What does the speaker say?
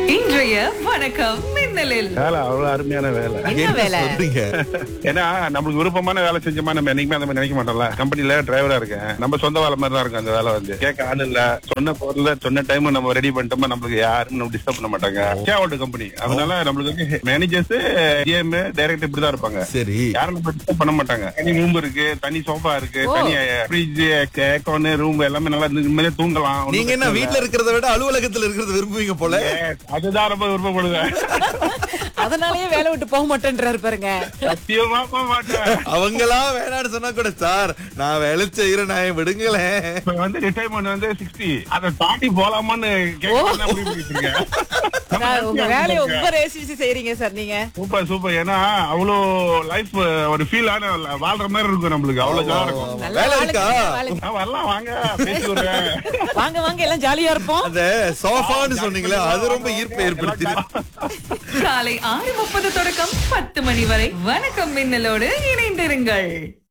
இன்றைய வணக்கம் மின்னலில் வேலை அவ்வளவு அருமையான வேலை என்ன வேலை சொல்றீங்க ஏன்னா நம்மளுக்கு விருப்பமான வேலை செஞ்சோமா நம்ம என்னைக்குமே அந்த மாதிரி நினைக்க மாட்டோம்ல கம்பெனில டிரைவரா இருக்கேன் நம்ம சொந்த வேலை மாதிரி தான் இருக்கும் அந்த வேலை வந்து கேட்க ஆள் இல்ல சொன்ன பொருள் சொன்ன டைம் நம்ம ரெடி பண்ணிட்டோமா நம்மளுக்கு யாரும் நம்ம டிஸ்டர்ப் பண்ண மாட்டாங்க ஷேர் கம்பெனி அதனால நம்மளுக்கு வந்து மேனேஜர்ஸ் ஜிஎம் டைரக்டர் இப்படி தான் இருப்பாங்க சரி யாரும் நம்ம டிஸ்டர்ப் பண்ண மாட்டாங்க தனி ரூம் இருக்கு தனி சோஃபா இருக்கு தனி ஃப்ரிட்ஜ் ஏக்கோன் ரூம் எல்லாமே நல்லா நிம்மதியா தூங்கலாம் ஒண்ணும் நீங்க என்ன பிரச்சனை வீட்ல இருக்கிறத விட அலுவலகத்துல இருக்கிறத விரும்புவீங்க போல இல்ல. Yes, அதுதான் ரொம்ப விருப்பப்படுவேன் அதனாலயே வேலை விட்டு போக மாட்டேன்றாரு பாருங்க சத்தியமா போக மாட்டேன் அவங்களா வேணாம்னு சொன்னா கூட சார் நான் வேலை செய்யறேன் நான் விடுங்களேன் இப்ப வந்து ரிட்டைர்மெண்ட் வந்து சிக்ஸ்டி அதை தாண்டி போலாமான்னு கேட்க முடிவு பண்ணிட்டு இருக்கேன். சார், உங்க வேலையை ரொம்ப ரேசிச்சு செய்றீங்க சார் நீங்க சூப்பர் சூப்பர் ஏன்னா அவ்வளோ லைஃப் ஒரு ஃபீல் ஆன வாழ்ற மாதிரி இருக்கும் நம்மளுக்கு அவ்வளவு ஜாலியா இருக்கும் நல்லா வேலை வேலை இருக்கா? செய்யுங்க, வேலை நான் வரலாம் வாங்க பேசி விடுறேன் வாங்க வாங்க எல்லாம் ஜாலியா இருப்போம் அந்த சோஃபான்னு சொன்னீங்களே அது ரொம்ப ஈர்ப்பை ஏற்படுத்திது காலை ஆறு முப்பது தொடக்கம் பத்து மணி வரை வணக்கம் மின்னலோடு இணைந்திருங்கள்